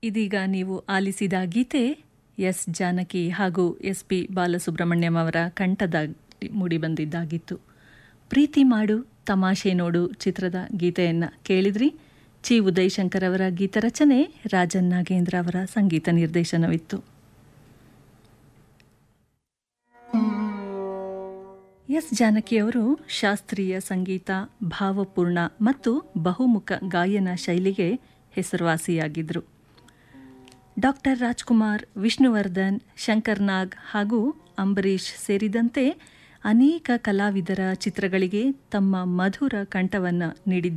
ಇದೀಗ ನೀವು ಆಲಿಸಿದ ಗೀತೆ ಎಸ್ ಜಾನಕಿ ಹಾಗೂ ಎಸ್ ಪಿ ಬಾಲಸುಬ್ರಹ್ಮಣ್ಯಂ ಅವರ ಕಂಠದ ಮೂಡಿಬಂದಿದ್ದಾಗಿತ್ತು ಪ್ರೀತಿ ಮಾಡು ತಮಾಷೆ ನೋಡು ಚಿತ್ರದ ಗೀತೆಯನ್ನು ಕೇಳಿದ್ರಿ ಚಿ ಉದಯಶಂಕರ್ ಅವರ ಗೀತರಚನೆ ರಾಜನ್ ನಾಗೇಂದ್ರ ಅವರ ಸಂಗೀತ ನಿರ್ದೇಶನವಿತ್ತು ಎಸ್ ಜಾನಕಿಯವರು ಶಾಸ್ತ್ರೀಯ ಸಂಗೀತ ಭಾವಪೂರ್ಣ ಮತ್ತು ಬಹುಮುಖ ಗಾಯನ ಶೈಲಿಗೆ ಹೆಸರುವಾಸಿಯಾಗಿದ್ದರು ಡಾಕ್ಟರ್ ರಾಜ್ಕುಮಾರ್ ವಿಷ್ಣುವರ್ಧನ್ ಶಂಕರ್ ನಾಗ್ ಹಾಗೂ ಅಂಬರೀಷ್ ಸೇರಿದಂತೆ ಅನೇಕ ಕಲಾವಿದರ ಚಿತ್ರಗಳಿಗೆ ತಮ್ಮ ಮಧುರ ಕಂಠವನ್ನು ನೀಡಿದ್ದಾರೆ